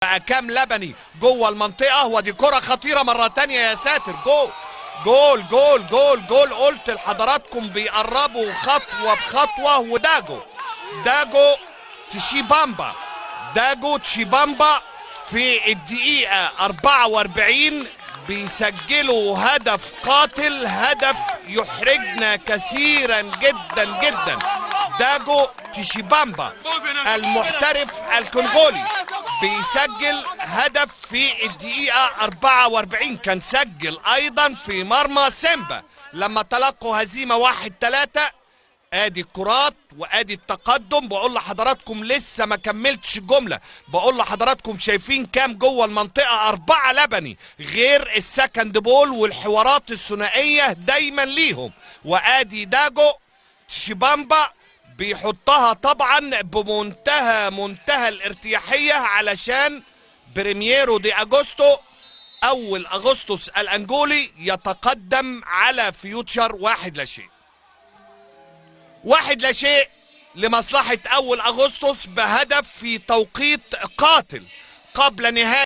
بقى كام لبني جوه المنطقه ودي كره خطيره مره تانية يا ساتر جول جول جول جول جول قلت لحضراتكم بيقربوا خطوه بخطوه وداجو داجو تشيبامبا داجو تشيبامبا في الدقيقة 44 بيسجلوا هدف قاتل هدف يحرجنا كثيرا جدا جدا داجو تشيبامبا المحترف الكونغولي بيسجل هدف في الدقيقة 44 كان سجل أيضا في مرمى سيمبا لما تلقوا هزيمة واحد ثلاثة ادي الكرات وادي التقدم بقول لحضراتكم لسه ما كملتش الجمله بقول لحضراتكم شايفين كام جوه المنطقه اربعه لبني غير السكند بول والحوارات الثنائيه دايما ليهم وادي داجو شيبامبا بيحطها طبعا بمنتهى منتهى الارتياحيه علشان بريميرو دي اجوستو اول اغسطس الانجولي يتقدم على فيوتشر واحد لا شيء واحد لا شيء لمصلحة أول أغسطس بهدف في توقيت قاتل قبل نهاية